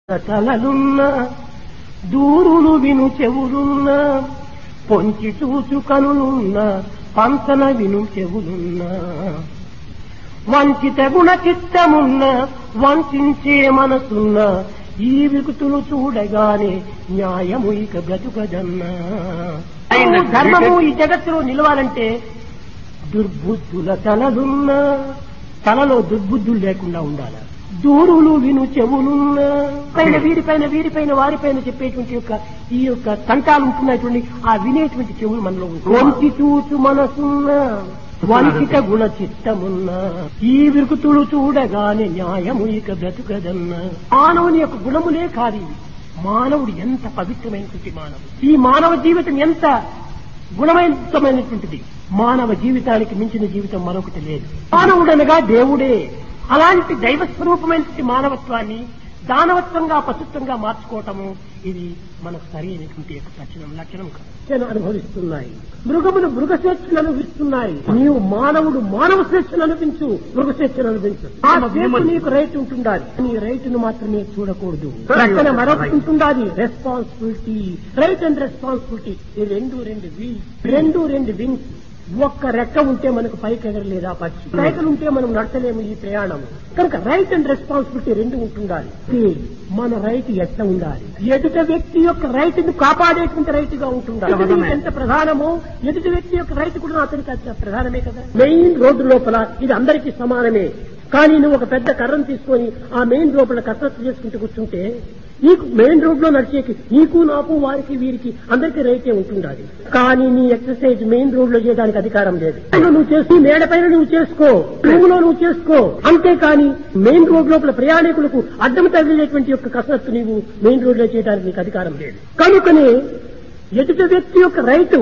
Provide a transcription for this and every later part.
తలలున్నా దూరులు విను చెవులున్నా పొంచి చూచు కనులున్నా పంచన విను చెవులున్నా వంచిత గుణ చిత్తమున్న వంచే మనసున్న ఈ వికుతులు చూడగానే న్యాయము ఇక బ్రతుకదన్నా ధర్మము ఈ జగత్తులో నిలవాలంటే దుర్బుద్ధుల తలలున్నా తలలో దుర్బుద్ధులు లేకుండా ఉండాలి దూరులు విను చెవులున్నా పైన వీరిపైన వీరిపైన వారిపైన చెప్పేటువంటి యొక్క ఈ యొక్క తంటాలు ఉంటున్నటువంటి ఆ వినేటువంటి చెవులు మనలో ఉంటాయి. వంచి చూచు మనసున్నా వంచిత గుణ చిత్తమున్నా ఈ విరుకుతులు చూడగానే న్యాయము ఇక బ్రతుకదన్నా మానవుని యొక్క గుణములే కాదు ఇవి. మానవుడు ఎంత పవిత్రమైనటువంటి మానవుడు ఈ మానవ జీవితం ఎంత గుణవంతమైనటువంటిది మానవ జీవితానికి మించిన జీవితం మరొకటి లేదు మానవుడనగా దేవుడే అలాంటి దైవ స్వరూపమైనటువంటి మానవత్వాన్ని దానవత్వంగా పశుత్వంగా మార్చుకోవటము ఇది మనకు సరైనటువంటి యొక్క లక్షణం లక్షణం కాదు. స్వేచ్ఛను అనుభవిస్తున్నాయి మృగములు మృగ స్వేచ్ఛను అనుభవిస్తున్నాయి నీవు మానవుడు మానవ స్వేచ్ఛను అనిపించు మృగ స్వేచ్ఛను అనిపించు ఆ స్వేచ్ఛ నీకు రైట్ ఉంటుండాలి నీ రైతును మాత్రమే చూడకూడదు ప్రక్కన మరొకటి ఉంటుండాలి రెస్పాన్సిబిలిటీ రైట్ అండ్ రెస్పాన్సిబిలిటీ ఈ రెండు రెండు వీల్స్ రెండు రెండు వింగ్స్ ఒక్క రెక్క ఉంటే మనకు పైకి ఎగరలేదా పక్షి సైకిల్ ఉంటే మనం నడచలేము ఈ ప్రయాణం కనుక రైట్ అండ్ రెస్పాన్సిబిలిటీ రెండు ఉంటుండాలి ఇది మన రైట్ ఎట్లా ఉండాలి ఎదుట వ్యక్తి యొక్క రైట్ ను కాపాడేటువంటి రైట్ గా ఉంటుండాలి ఇది ఎంత ప్రధానమో ఎదుటి వ్యక్తి యొక్క రైట్ కూడా అతనికి అంత ప్రధానమే కదా మెయిన్ రోడ్డు లోపల ఇది అందరికీ సమానమే కానీ నువ్వు ఒక పెద్ద కర్రను తీసుకొని ఆ మెయిన్ లోపల కసరత్తు చేసుకుంటూ కూర్చుంటే నీకు మెయిన్ రోడ్ లో నడిచేకి నీకు నాకు వారికి వీరికి అందరికీ రైతే ఉంటుండాలి కానీ నీ ఎక్సర్సైజ్ మెయిన్ రోడ్ లో చేయడానికి అధికారం లేదు నువ్వు చేసి మేడ పైన నువ్వు చేసుకో రూములో నువ్వు చేసుకో అంతేకాని మెయిన్ రోడ్ లోపల ప్రయాణికులకు అడ్డం తగిలేటువంటి యొక్క కసరత్తు నీవు మెయిన్ రోడ్ లో చేయడానికి నీకు అధికారం లేదు కనుకనే ఎదుటి వ్యక్తి యొక్క రైతు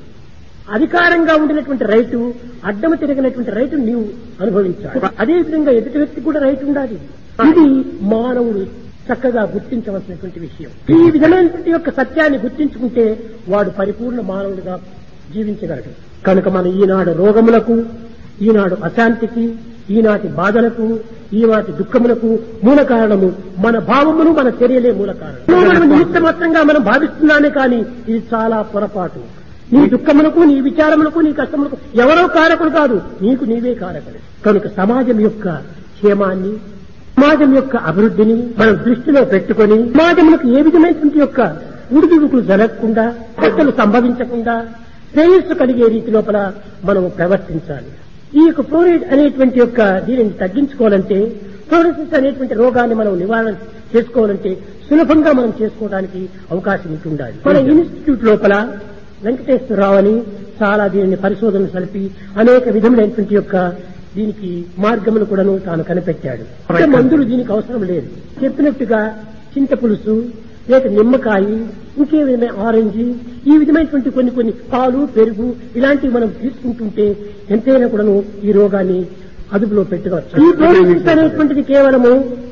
అధికారంగా ఉండినటువంటి రైతు అడ్డము తిరిగినటువంటి రైతు నీవు అనుభవించాలి అదే విధంగా ఎదుటి వ్యక్తి కూడా రైతు ఉండాలి ఇది మానవుడు చక్కగా గుర్తించవలసినటువంటి విషయం ఈ విధమైనటువంటి యొక్క సత్యాన్ని గుర్తించుకుంటే వాడు పరిపూర్ణ మానవుడిగా జీవించగలడు కనుక మన ఈనాడు రోగములకు ఈనాడు అశాంతికి ఈనాటి బాధలకు ఈనాటి దుఃఖములకు మూల కారణము మన భావములు మన చర్యలే మూల కారణం మనం నిమిత్త మాత్రంగా మనం భావిస్తున్నామే కానీ ఇది చాలా పొరపాటు నీ దుఃఖములకు నీ విచారములకు నీ కష్టములకు ఎవరో కారకులు కాదు నీకు నీవే కారకులు కనుక సమాజం యొక్క క్షేమాన్ని సమాజం యొక్క అభివృద్ధిని మనం దృష్టిలో పెట్టుకొని సమాజములకు ఏ విధమైనటువంటి యొక్క ఉడిదుడుకులు జరగకుండా కొత్తలు సంభవించకుండా శ్రేయస్సు కలిగే రీతి లోపల మనం ప్రవర్తించాలి ఈ యొక్క ఫ్లోరైడ్ అనేటువంటి యొక్క దీనిని తగ్గించుకోవాలంటే ఫ్లోరోసిస్ అనేటువంటి రోగాన్ని మనం నివారణ చేసుకోవాలంటే సులభంగా మనం చేసుకోవడానికి అవకాశం ఉంటుండాలి మన ఇన్స్టిట్యూట్ లోపల వెంకటేశ్వరరావు అని చాలా దీనిని పరిశోధనలు సలిపి అనేక విధములైనటువంటి యొక్క దీనికి మార్గములు కూడాను తాను కనిపెట్టాడు అంటే మందులు దీనికి అవసరం లేదు చెప్పినట్టుగా చింత పులుసు లేక నిమ్మకాయ ఇంకే విధమైన ఆరెంజ్ ఈ విధమైనటువంటి కొన్ని కొన్ని పాలు పెరుగు ఇలాంటివి మనం తీసుకుంటుంటే ఎంతైనా కూడాను ఈ రోగాన్ని అదుపులో పెట్టుకోవచ్చు ఈ ఫ్లోరోసిస్ అనేటువంటిది కేవలము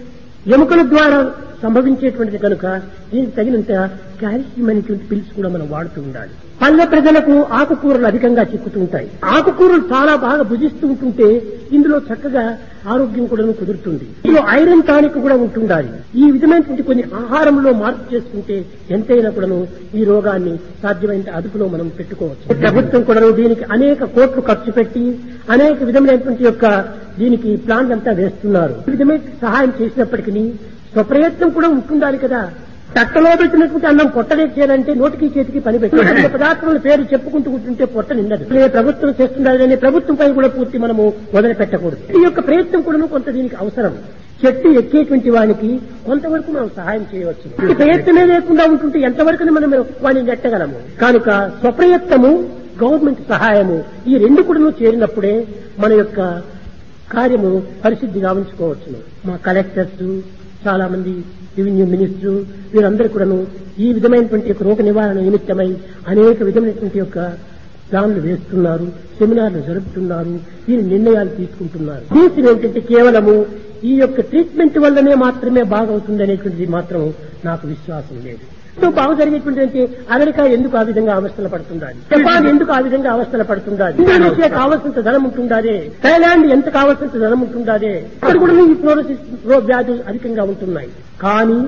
ఎముకల ద్వారా సంభవించేటువంటిది కనుక దీనికి తగినంత కాల్షియం అనేటువంటి పిల్స్ కూడా మనం వాడుతూ ఉండాలి పల్లె ప్రజలకు ఆకుకూరలు అధికంగా చిక్కుతూ ఉంటాయి ఆకుకూరలు చాలా బాగా భుజిస్తూ ఉంటుంటే ఇందులో చక్కగా ఆరోగ్యం కూడా కుదురుతుంది ఇందులో ఐరన్ టానిక్ కూడా ఉంటుండాలి ఈ విధమైనటువంటి కొన్ని ఆహారంలో మార్పు చేసుకుంటే ఎంతైనా కూడాను ఈ రోగాన్ని సాధ్యమైనంత అదుపులో మనం పెట్టుకోవచ్చు ప్రభుత్వం కూడా దీనికి అనేక కోట్లు ఖర్చు పెట్టి అనేక విధమైనటువంటి యొక్క దీనికి ప్లాన్ అంతా వేస్తున్నారు ఈ విధమైన సహాయం చేసినప్పటికీ స్వప్రయత్నం కూడా ఉంటుండాలి కదా తట్టలో పెట్టినటువంటి అన్నం పొట్టలేక చేయాలంటే నోటికి చేతికి పని పెట్టి పదార్థముల పేరు చెప్పుకుంటూ కూర్చుంటే పొట్ట నిండదు ఇదే ప్రభుత్వం చేస్తుండాలని ప్రభుత్వం పై కూడా పూర్తి మనము వదిలిపెట్టకూడదు ఈ యొక్క ప్రయత్నం కూడా కొంత దీనికి అవసరం చెట్టు ఎక్కేటువంటి వానికి కొంతవరకు మనం సహాయం చేయవచ్చు ఈ ప్రయత్నమే లేకుండా ఉంటుంటే ఎంతవరకు మనం వాడిని నెట్టగలము కనుక స్వప్రయత్నము గవర్నమెంట్ సహాయము ఈ రెండు కూడా చేరినప్పుడే మన యొక్క కార్యము పరిశుద్ధి గావించుకోవచ్చును మా కలెక్టర్స్ చాలా మంది రెవెన్యూ మినిస్టర్ వీరందరూ కూడాను ఈ విధమైనటువంటి యొక్క రోగ నివారణ నిమిత్తమై అనేక విధమైనటువంటి యొక్క ప్లాన్లు వేస్తున్నారు సెమినార్లు జరుపుతున్నారు దీని నిర్ణయాలు తీసుకుంటున్నారు దీని ఏంటంటే కేవలము ఈ యొక్క ట్రీట్మెంట్ వల్లనే మాత్రమే బాగవుతుంది అనేటువంటిది మాత్రం నాకు విశ్వాసం లేదు ఎంతో బాగా జరిగేటువంటి అంటే అమెరికా ఎందుకు ఆ విధంగా అవస్థలు పడుతుండాలి జపాన్ ఎందుకు ఆ విధంగా అవస్థలు పడుతుండాలి ఇండోనేషియా కావాల్సినంత ధనం ఉంటుండాలి థైలాండ్ ఎంత కావాల్సినంత ధనం ఉంటుండాలి అక్కడ కూడా ఈ ఫ్లోరోసిస్ వ్యాధులు అధికంగా ఉంటున్నాయి కానీ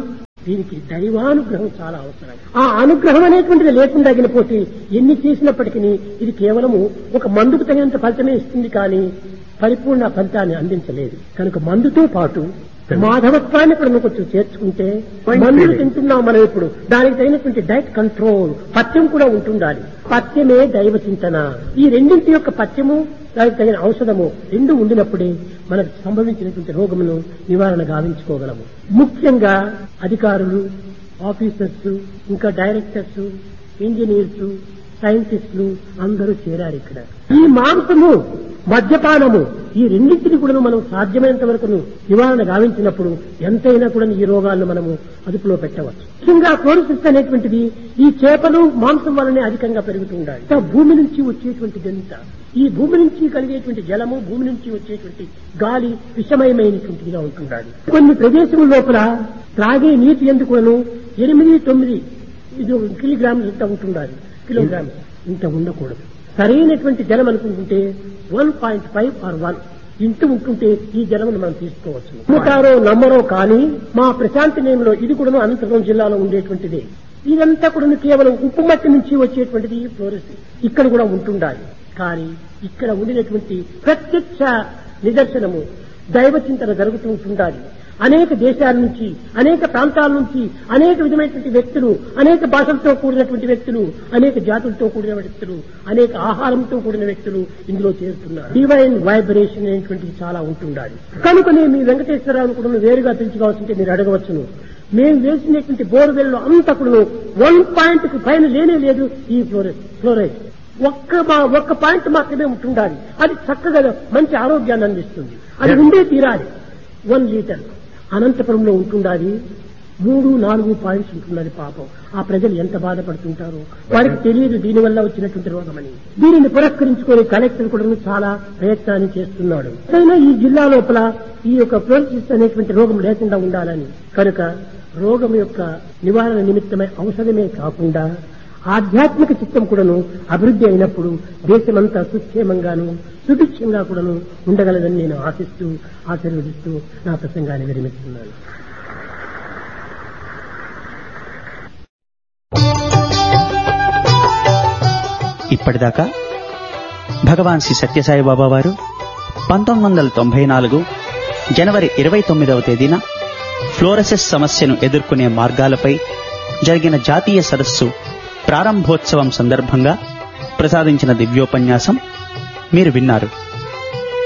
దీనికి దైవానుగ్రహం చాలా అవసరం ఆ అనుగ్రహం అనేటువంటిది లేకుండా పోతే ఎన్ని చేసినప్పటికీ ఇది కేవలము ఒక మందుకు తగినంత ఫలితమే ఇస్తుంది కానీ పరిపూర్ణ ఫలితాన్ని అందించలేదు కనుక మందుతో పాటు మాధవత్వాన్ని కూడా నువ్వు కొంచెం చేర్చుకుంటే మందులు తింటున్నాం మనం ఇప్పుడు దానికి తగినటువంటి డైట్ కంట్రోల్ పథ్యం కూడా ఉంటుండాలి పథ్యమే దైవ చింతన ఈ రెండింటి యొక్క పథ్యము దానికి తగిన ఔషధము రెండు ఉండినప్పుడే మనకు సంభవించినటువంటి రోగమును నివారణ గావించుకోగలము ముఖ్యంగా అధికారులు ఆఫీసర్స్ ఇంకా డైరెక్టర్స్ ఇంజనీర్స్ సైంటిస్టులు అందరూ చేరారు ఇక్కడ ఈ మాంసము మద్యపానము ఈ రెండింటిని కూడా మనం సాధ్యమైనంత వరకు నివారణ గావించినప్పుడు ఎంతైనా కూడా ఈ రోగాలను మనము అదుపులో పెట్టవచ్చు ముఖ్యంగా క్లోరిసిస్ అనేటువంటిది ఈ చేపలు మాంసం వల్లనే అధికంగా పెరుగుతుండాలి ఇంకా భూమి నుంచి వచ్చేటువంటిది ఎంత ఈ భూమి నుంచి కలిగేటువంటి జలము భూమి నుంచి వచ్చేటువంటి గాలి విషమయమైనటువంటిదిగా ఉంటుండాలి కొన్ని ప్రదేశముల లోపల త్రాగే నీటి ఎందుకును ఎనిమిది తొమ్మిది ఇది ఒక కిలోగ్రామ్స్ ఇంత ఉంటుండాలి కిలోగ్రామ్స్ ఇంత ఉండకూడదు సరైనటువంటి జలం అనుకుంటుంటే one point five or one ఇంత ఉంటుంటే ఈ జలమును మనం తీసుకోవచ్చు నమ్ముతారో నమ్మరో కానీ మా ప్రశాంతి నేమిలో ఇది కూడా అనంతపురం జిల్లాలో ఉండేటువంటిదే ఇదంతా కూడా కేవలం ఉప్పు మట్టి నుంచి వచ్చేటువంటిది ఫ్లోరెస్ ఇక్కడ కూడా ఉంటుండాలి కానీ ఇక్కడ ఉండినటువంటి ప్రత్యక్ష నిదర్శనము దైవ చింతన జరుగుతూ ఉంటుండాలి అనేక దేశాల నుంచి అనేక ప్రాంతాల నుంచి అనేక విధమైనటువంటి వ్యక్తులు అనేక భాషలతో కూడినటువంటి వ్యక్తులు అనేక జాతులతో కూడిన వ్యక్తులు అనేక ఆహారంతో కూడిన వ్యక్తులు ఇందులో చేరుతున్నారు డివైన్ వైబ్రేషన్ అనేటువంటిది చాలా ఉంటుండాలి కనుకనే మీ వెంకటేశ్వరరావు కూడా వేరుగా పిలుచుకోవాల్సింటే మీరు అడగవచ్చును మేము వేసినటువంటి బోర్వెల్ లో అంతా కూడా వన్ పాయింట్ కు పైన లేనే లేదు ఈ ఫ్లోరైడ్ ఫ్లోరైడ్ ఒక్క మా- ఒక్క పాయింట్ మాత్రమే ఉంటుండాలి అది చక్కగా మంచి ఆరోగ్యాన్ని అందిస్తుంది అది ఉండే తీరాలి వన్ లీటర్ అనంతపురంలో ఉంటుండాలి మూడు నాలుగు పాయింట్స్ ఉంటున్నది పాపం ఆ ప్రజలు ఎంత బాధపడుతుంటారో వారికి తెలియదు దీనివల్ల వచ్చినటువంటి రోగమని దీనిని పురస్కరించుకొని కలెక్టర్ కూడా చాలా ప్రయత్నాన్ని చేస్తున్నాడు అయినా ఈ జిల్లా లోపల ఈ యొక్క ఫ్లోరిసిస్ అనేటువంటి రోగం లేకుండా ఉండాలని కనుక రోగం యొక్క నివారణ నిమిత్తమై ఔషధమే కాకుండా ఆధ్యాత్మిక చిత్తం కూడాను అభివృద్ధి అయినప్పుడు దేశమంతా సుక్షేమంగాను సుభిక్షంగా కూడాను ఉండగలదని నేను ఆశిస్తూ ఆశీర్వదిస్తూ నా ప్రసంగాన్ని విరమిస్తున్నాను ఇప్పటిదాకా భగవాన్ శ్రీ సత్యసాయి బాబా వారు పంతొమ్మిది వందల తొంభై నాలుగు జనవరి ఇరవై తొమ్మిదవ తేదీన ఫ్లోరసిస్ సమస్యను ఎదుర్కొనే మార్గాలపై జరిగిన జాతీయ సదస్సు ప్రారంభోత్సవం సందర్భంగా ప్రసాదించిన దివ్యోపన్యాసం మీరు విన్నారు